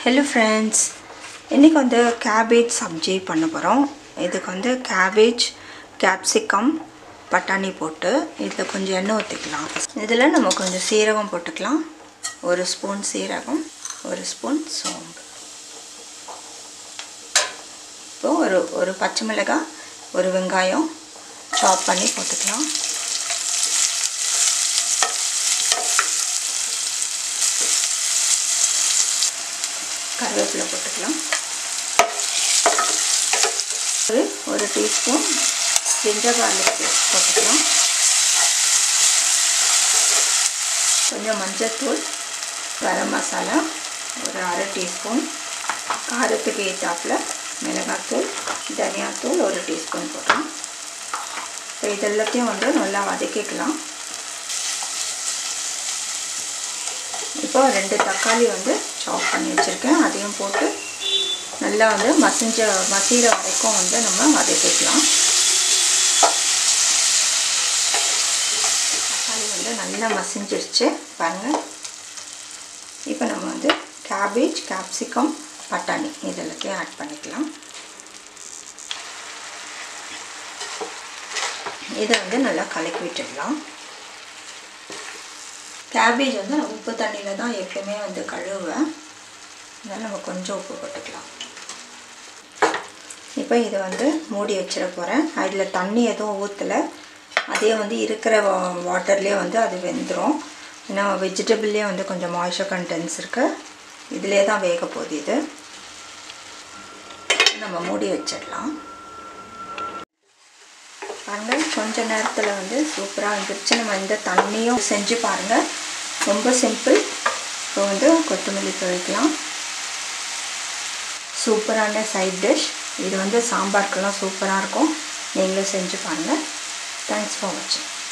hello friends இன்றைக்கி வந்து cabbage sabzi பண்ண போகிறோம் இதுக்கு வந்து கேபேஜ் கேப்சிகம் பட்டாணி போட்டு இதில் கொஞ்சம் எண்ணெய் ஊற்றிக்கலாம் இதில் நம்ம கொஞ்சம் சீரகம் போட்டுக்கலாம் ஒரு ஸ்பூன் சீரகம் ஒரு ஸ்பூன் சோம்பு இப்போ ஒரு ஒரு பச்சை மிளகாய் ஒரு வெங்காயம் சாப் பண்ணி போட்டுக்கலாம் கருவேப்பிலை போட்டுக்கலாம் ஒரு ஒரு டீஸ்பூன் ஜிஞ்சர் கார்லிக் பேஸ்ட் போட்டுக்கலாம் கொஞ்சம் மஞ்சத்தூள் கரம் மசாலா ஒரு அரை டீஸ்பூன் காரத்துக்கு ஏற்றாப்பில் மிளகாத்தூள் தனியாத்தூள் ஒரு டீஸ்பூன் போடலாம் இப்போ இதெல்லாத்தையும் வந்து நல்லா வதக்கிக்கலாம் இப்போ ரெண்டு தக்காளி வந்து சாப் பண்ணி வச்சுருக்கேன் அதையும் போட்டு நல்லா வந்து மசிஞ்ச மசிகிற வரைக்கும் வந்து நம்ம வதக்கிக்கலாம் தக்காளி வந்து நல்லா மசிஞ்சிருச்சு பாருங்கள் இப்போ நம்ம வந்து கேபேஜ் கேப்சிகம் பட்டாணி இதெல்லாத்தையும் ஆட் பண்ணிக்கலாம் இதை வந்து நல்லா கலக்கி விட்டுடலாம் கேபேஜ் வந்து நான் உப்பு தண்ணியில் தான் எப்பயுமே வந்து கழுவுவேன் அதனால் நம்ம கொஞ்சம் உப்பு போட்டுக்கலாம் இப்போ இதை வந்து மூடி வச்சிட போகிறேன் அதில் தண்ணி எதுவும் ஊற்றலை அதே வந்து இருக்கிற வா வாட்டர்லேயே வந்து அது வெந்துடும் ஏன்னா வெஜிடபிள்லேயே வந்து கொஞ்சம் மாய்ச்சர் கண்டென்ட்ஸ் இருக்குது இதிலே தான் வேக போகுது இது நம்ம மூடி வச்சிடலாம் பாருங்கள் கொஞ்ச நேரத்தில் வந்து சூப்பராக வந்துருச்சு நம்ம இந்த தண்ணியும் செஞ்சு பாருங்கள் ரொம்ப சிம்பிள் இப்போ வந்து கொத்தமல்லி துவைக்கலாம் சூப்பரான சைட் டிஷ் இது வந்து சாம்பாருக்கெல்லாம் சூப்பராக இருக்கும் நீங்களும் செஞ்சு பாருங்கள் தேங்க்ஸ் ஃபார் வாட்சிங்